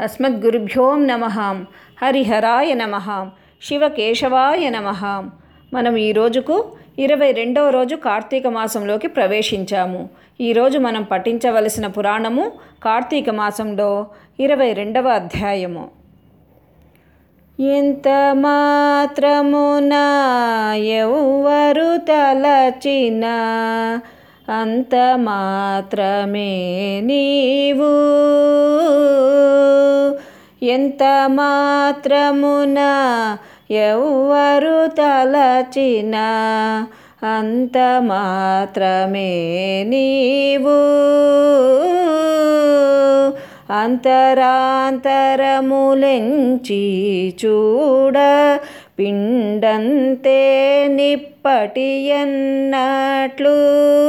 అస్మద్గురుభ్యో నమ హరిహరాయ నమ శివకేశవాయ నమ మనం ఈ రోజుకు ఇరవై రెండవ రోజు కార్తీక మాసంలోకి ప్రవేశించాము ఈరోజు మనం పఠించవలసిన పురాణము కార్తీక మాసంలో ఇరవై రెండవ అధ్యాయము ఎంత మాత్రమున ఎవ్వరు తలచిన అంత మాత్రమే నీవు ఎంత మాత్రమున ఎవ్వరు తలచిన అంత మాత్రమే నీవు అంతరాంతరములెంచి చూడ పిండంతే నిప్పటి ఎన్నట్లు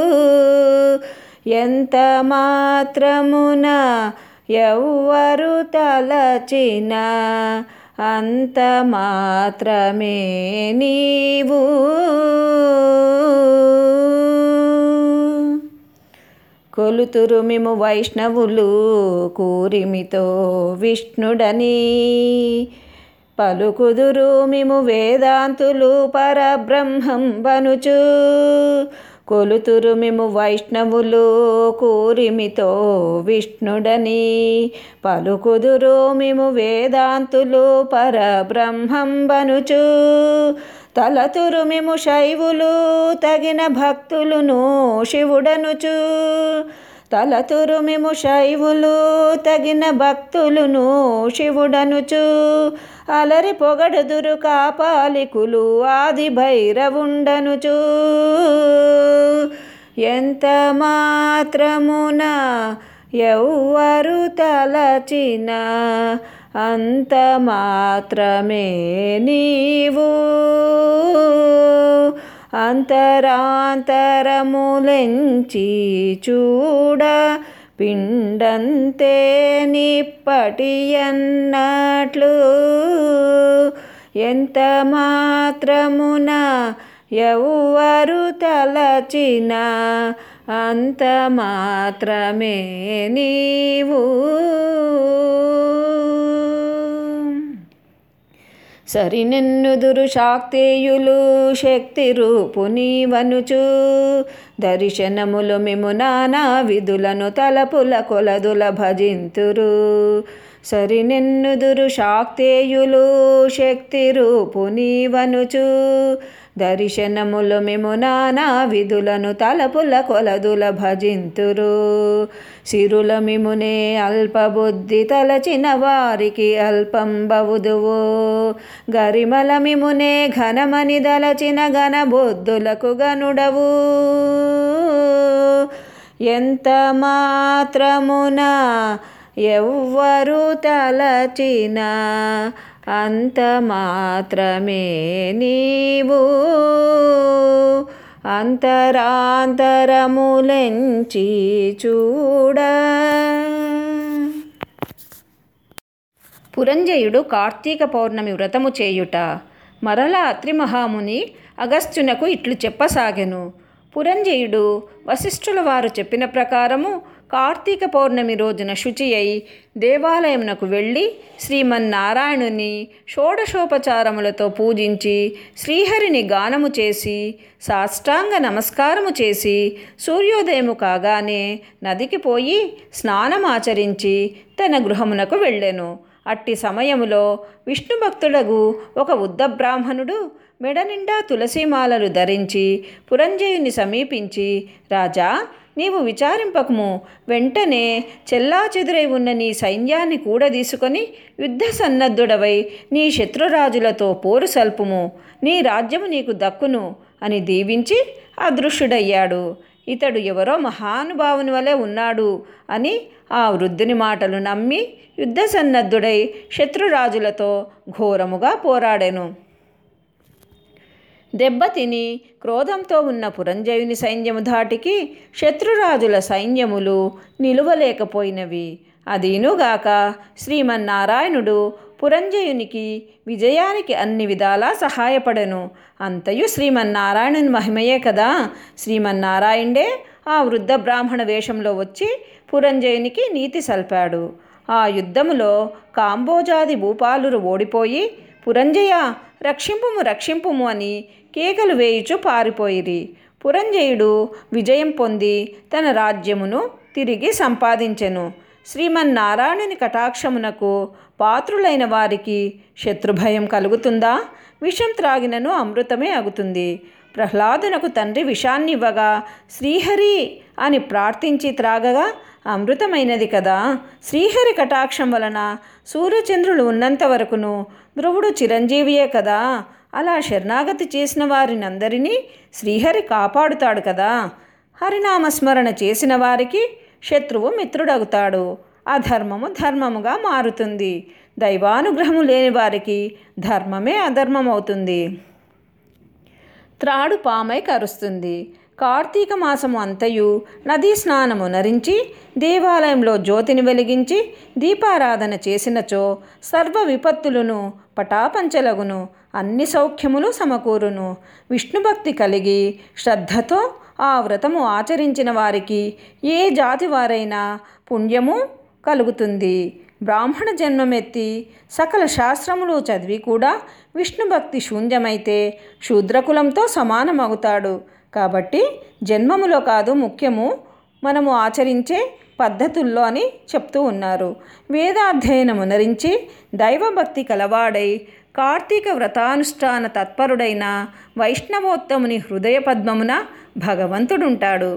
ఎంత మాత్రమున ఎవ్వరు తలచిన అంత మాత్రమే నీవు కొలుతురు మేము వైష్ణవులు కూరిమితో విష్ణుడని పలుకుదురు మేము వేదాంతులు పరబ్రహ్మం బనుచు కొలుతురు మేము వైష్ణవులు కూరిమితో విష్ణుడని పలుకుదురు మేము వేదాంతులు పరబ్రహ్మం బనుచు తలతురు మేము శైవులు తగిన భక్తులును శివుడనుచు తలతురు మేము శైవులు తగిన భక్తులును శివుడనుచు అలరి పొగడుదురు కాపాలికులు ఆది భైరవుండనుచు ఎంత మాత్రమున ఎవ్వరు తలచిన అంత మాత్రమే నీవు అంతరాంతరములెంచి చూడ పిండంతే నిప్పటి అన్నట్లు ఎంత మాత్రమున ఎవ్వరు తలచిన అంత మాత్రమే నీవు సరినెన్నుదురు శాక్తేయులు శక్తి రూపుని వనుచు దర్శనములు మేము నానా విధులను తలపుల కొలదుల భజింతురు సరినెన్నుదురు శాక్తేయులు శక్తి రూపుని వనుచు దర్శనములు మేము నానా విధులను తలపుల కొలదుల భజింతురు సిరుల మిమునే అల్పబుద్ధి తలచిన వారికి అల్పం బవుదువు గరిమల మిమునే ఘనమని దలచిన ఘన బుద్ధులకు గనుడవు ఎంత మాత్రమున ఎవ్వరు తలచిన అంత మాత్రమే నీవు అంతరాంతరములెంచి చూడ పురంజయుడు కార్తీక పౌర్ణమి వ్రతము చేయుట మరల అత్రి మహాముని అగస్త్యునకు ఇట్లు చెప్పసాగెను పురంజయుడు వశిష్ఠుల వారు చెప్పిన ప్రకారము కార్తీక పౌర్ణమి రోజున శుచి అయి దేవాలయమునకు వెళ్ళి శ్రీమన్నారాయణుని షోడశోపచారములతో పూజించి శ్రీహరిని గానము చేసి సాష్టాంగ నమస్కారము చేసి సూర్యోదయము కాగానే నదికి పోయి స్నానమాచరించి తన గృహమునకు వెళ్ళెను అట్టి సమయములో విష్ణు భక్తుడగు ఒక ఉద్ద బ్రాహ్మణుడు మెడ నిండా తులసీమాలలు ధరించి పురంజయుని సమీపించి రాజా నీవు విచారింపకము వెంటనే చెల్లా చెదురై ఉన్న నీ సైన్యాన్ని కూడా తీసుకొని యుద్ధ సన్నద్ధుడవై నీ శత్రురాజులతో పోరు సల్పుము నీ రాజ్యము నీకు దక్కును అని దీవించి అదృశ్యుడయ్యాడు ఇతడు ఎవరో మహానుభావుని వలె ఉన్నాడు అని ఆ వృద్ధుని మాటలు నమ్మి యుద్ధ సన్నద్ధుడై శత్రురాజులతో ఘోరముగా పోరాడెను దెబ్బతిని క్రోధంతో ఉన్న పురంజయుని సైన్యము ధాటికి శత్రురాజుల సైన్యములు నిలువలేకపోయినవి అదీనుగాక శ్రీమన్నారాయణుడు పురంజయునికి విజయానికి అన్ని విధాలా సహాయపడెను అంతయు శ్రీమన్నారాయణుని మహిమయే కదా శ్రీమన్నారాయణుడే ఆ వృద్ధ బ్రాహ్మణ వేషంలో వచ్చి పురంజయునికి నీతి సల్పాడు ఆ యుద్ధములో కాంబోజాది భూపాలురు ఓడిపోయి పురంజయ రక్షింపుము రక్షింపుము అని కేకలు వేయుచు పారిపోయిరి పురంజయుడు విజయం పొంది తన రాజ్యమును తిరిగి సంపాదించెను శ్రీమన్నారాయణుని కటాక్షమునకు పాత్రులైన వారికి శత్రుభయం కలుగుతుందా విషం త్రాగినను అమృతమే అగుతుంది ప్రహ్లాదునకు తండ్రి విషాన్ని ఇవ్వగా శ్రీహరి అని ప్రార్థించి త్రాగగా అమృతమైనది కదా శ్రీహరి కటాక్షం వలన సూర్యచంద్రులు ఉన్నంత వరకును ధ్రువుడు చిరంజీవియే కదా అలా శరణాగతి చేసిన వారినందరినీ శ్రీహరి కాపాడుతాడు కదా హరినామస్మరణ చేసిన వారికి శత్రువు మిత్రుడవుతాడు అధర్మము ధర్మముగా మారుతుంది దైవానుగ్రహము లేని వారికి ధర్మమే అధర్మమవుతుంది త్రాడు పామై కరుస్తుంది కార్తీక మాసము అంతయు నదీ స్నానము నరించి దేవాలయంలో జ్యోతిని వెలిగించి దీపారాధన చేసినచో సర్వ విపత్తులను పటాపంచలగును అన్ని సౌఖ్యములు సమకూరును విష్ణుభక్తి కలిగి శ్రద్ధతో ఆ వ్రతము ఆచరించిన వారికి ఏ జాతి వారైనా పుణ్యము కలుగుతుంది బ్రాహ్మణ జన్మమెత్తి సకల శాస్త్రములు చదివి కూడా విష్ణుభక్తి శూన్యమైతే శూద్రకులంతో సమానమవుతాడు కాబట్టి జన్మములో కాదు ముఖ్యము మనము ఆచరించే పద్ధతుల్లో అని చెప్తూ ఉన్నారు వేదాధ్యయనము నరించి దైవభక్తి కలవాడై కార్తీక వ్రతానుష్ఠాన తత్పరుడైన వైష్ణవోత్తముని హృదయ పద్మమున భగవంతుడుంటాడు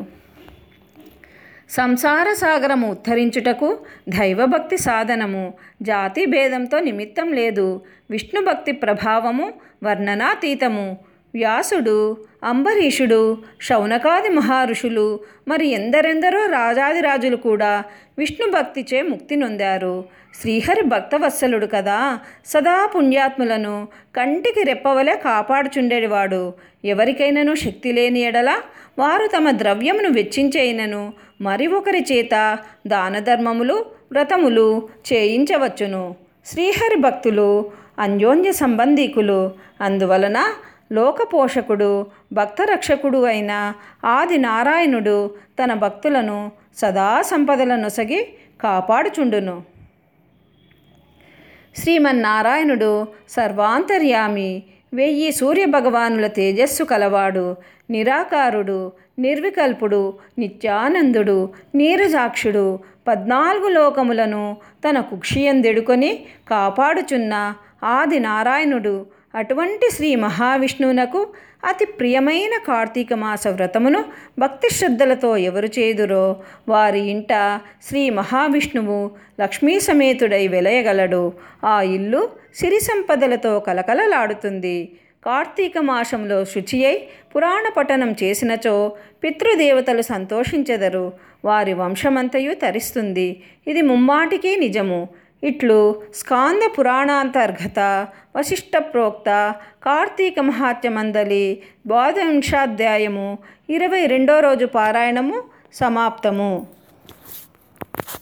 సంసార సాగరము ఉద్ధరించుటకు దైవభక్తి సాధనము జాతి భేదంతో నిమిత్తం లేదు విష్ణుభక్తి ప్రభావము వర్ణనాతీతము వ్యాసుడు అంబరీషుడు శౌనకాది మహర్షులు మరి ఎందరెందరో రాజాదిరాజులు కూడా విష్ణు భక్తిచే ముక్తి నొందారు శ్రీహరి భక్తవత్సలుడు కదా సదా పుణ్యాత్ములను కంటికి రెప్పవలే కాపాడుచుండేవాడు ఎవరికైనాను శక్తి లేని ఎడల వారు తమ ద్రవ్యమును వెచ్చించైనను మరి ఒకరి చేత దానధర్మములు వ్రతములు చేయించవచ్చును శ్రీహరి భక్తులు అన్యోన్య సంబంధీకులు అందువలన లోకపోషకుడు భక్తరక్షకుడు అయిన ఆది నారాయణుడు తన భక్తులను సదా సంపదలను సగి కాపాడుచుండును శ్రీమన్నారాయణుడు సర్వాంతర్యామి వెయ్యి సూర్యభగవానుల తేజస్సు కలవాడు నిరాకారుడు నిర్వికల్పుడు నిత్యానందుడు నీరజాక్షుడు పద్నాలుగు లోకములను తన కుక్షియందెడుకొని కాపాడుచున్న ఆది నారాయణుడు అటువంటి శ్రీ మహావిష్ణువునకు అతి ప్రియమైన కార్తీక మాస వ్రతమును భక్తి శ్రద్ధలతో ఎవరు చేదురో వారి ఇంట శ్రీ మహావిష్ణువు లక్ష్మీ సమేతుడై వెలయగలడు ఆ ఇల్లు సిరి సంపదలతో కలకలలాడుతుంది కార్తీక మాసంలో శుచి అయి పురాణ పఠనం చేసినచో పితృదేవతలు సంతోషించెదరు వారి వంశమంతయు తరిస్తుంది ఇది ముమ్మాటికి నిజము ఇట్లు స్కాంద పురాణాంతర్గత వశిష్ట ప్రోక్త కార్తీక మహాత్యమందలి ద్వాదశాధ్యాయము ఇరవై రెండో రోజు పారాయణము సమాప్తము